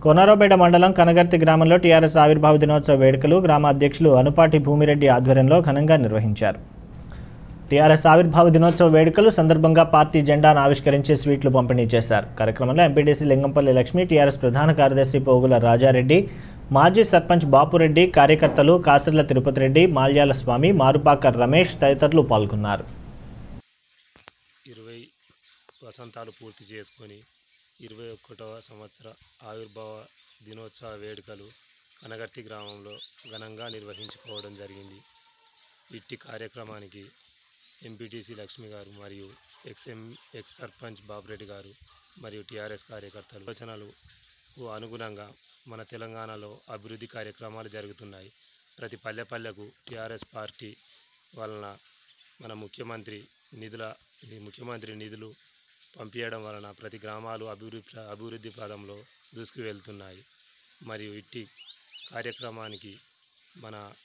కొనారోపేట మండలం కనగర్తి గ్రామంలో టీఆర్ఎస్ ఆవిర్భావ దినోత్సవ వేడుకలు గ్రామ అధ్యక్షులు అనుపాటి భూమిరెడ్డి ఆధ్వర్యంలో ఘనంగా నిర్వహించారు టీఆర్ఎస్ ఆవిర్భావ దినోత్సవ వేడుకలు సందర్భంగా పార్టీ జెండాను ఆవిష్కరించి స్వీట్లు పంపిణీ చేశారు కార్యక్రమంలో ఎంపీడీసీ లింగంపల్లి లక్ష్మి టీఆర్ఎస్ ప్రధాన కార్యదర్శి పోగుల రాజారెడ్డి మాజీ సర్పంచ్ బాపురెడ్డి కార్యకర్తలు కాసర్ల తిరుపతి రెడ్డి మాల్యాల స్వామి మారుపాక రమేష్ తదితరులు పాల్గొన్నారు ఇరవై వసంతాలు పూర్తి చేసుకొని ఇరవై ఒకటవ సంవత్సర ఆవిర్భావ దినోత్సవ వేడుకలు కనగర్తి గ్రామంలో ఘనంగా నిర్వహించుకోవడం జరిగింది ఇట్టి కార్యక్రమానికి ఎంపీటీసీ లక్ష్మి గారు మరియు ఎక్స్ఎం ఎక్స్ సర్పంచ్ బాబురెడ్డి గారు మరియు టీఆర్ఎస్ కార్యకర్తలు ఆలోచనలకు అనుగుణంగా మన తెలంగాణలో అభివృద్ధి కార్యక్రమాలు జరుగుతున్నాయి ప్రతి పల్లె పల్లెకు టీఆర్ఎస్ పార్టీ వలన మన ముఖ్యమంత్రి నిధుల ఈ ముఖ్యమంత్రి నిధులు పంపించడం వలన ప్రతి గ్రామాలు అభివృద్ధి అభివృద్ధి పదంలో దూసుకు వెళ్తున్నాయి మరియు ఇట్టి కార్యక్రమానికి మన